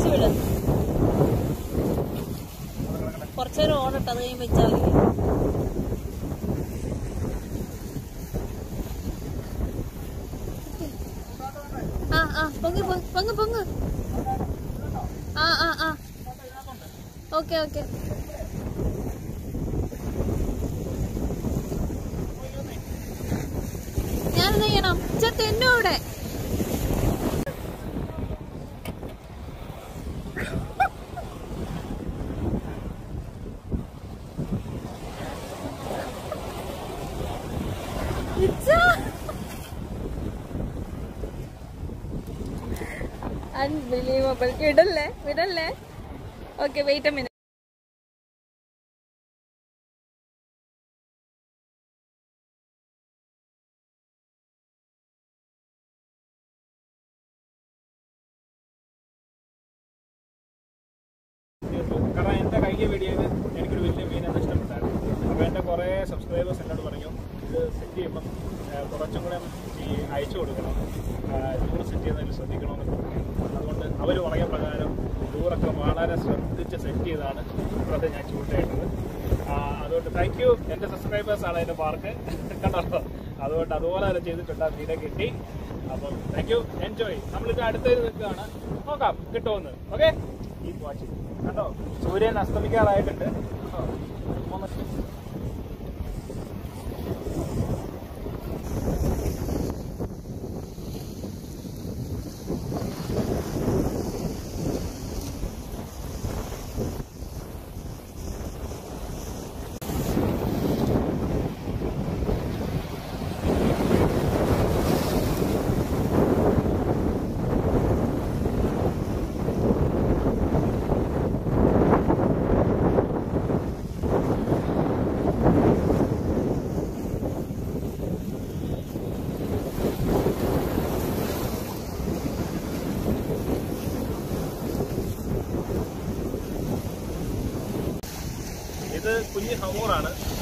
അഴിച്ചു വിട് കുറച്ചേരം ഓടട്ടെ അത് കഴിയുമ്പോ വെച്ചാൽ മതി ആ ആ പൊങ്ങ് പൊങ്ങ് പൊങ്ങ് പൊങ്ങ് ആ ആ ആ ഓക്കെ ഓക്കെ ഞാനെന്ത് ചെയ്യണം ചെത്ത് എന്നോടെ അൺബിലീവബിൾ വിടല്ലേ വിടല്ലേ ഓക്കെ വെയിറ്റ് എ മിനിറ്റ് കാരണം എൻ്റെ കഴിഞ്ഞ വീഡിയോയിൽ എനിക്കൊരു വലിയ മീനെ നഷ്ടപ്പെട്ടായിരുന്നു അപ്പോൾ എൻ്റെ കുറേ സബ്സ്ക്രൈബേഴ്സ് എന്നോട് പറഞ്ഞു ഇത് സെറ്റ് ചെയ്യുമ്പം ആ, കുറച്ചും കൂടെ ഈ അയച്ചു കൊടുക്കണം ടൂർ സെറ്റ് ചെയ്യുന്നതിൽ ശ്രദ്ധിക്കണമെന്ന് പറഞ്ഞു അതുകൊണ്ട് അവർ പറഞ്ഞ പ്രകാരം ടൂറൊക്കെ വളരെ ശ്രദ്ധിച്ച് സെറ്റ് ചെയ്താണ് ഇപ്പോഴത്തെ ഞാൻ ചൂണ്ടയിട്ടത് ആ, അതുകൊണ്ട് താങ്ക് യു എൻ്റെ സബ്സ്ക്രൈബേഴ്സാണ് അതിൻ്റെ മാർക്ക് കണ്ടോ അതുകൊണ്ട് അതുപോലെ തന്നെ ചെയ്തിട്ടുണ്ട് ആ മീനെ കിട്ടി അപ്പം താങ്ക് യു എൻജോയ് നമ്മളിത് അടുത്തത് നിൽക്കുകയാണ് നോക്കാം കിട്ടുമെന്ന് ഓക്കെ ഈ വാച്ചിങ് കണ്ടോ സൂര്യൻ അസ്തമിക്കാറായിട്ടുണ്ട് കേട്ടോ? ഒന്ന് ഇത് കുഞ്ഞ് ഹമൂറാണ്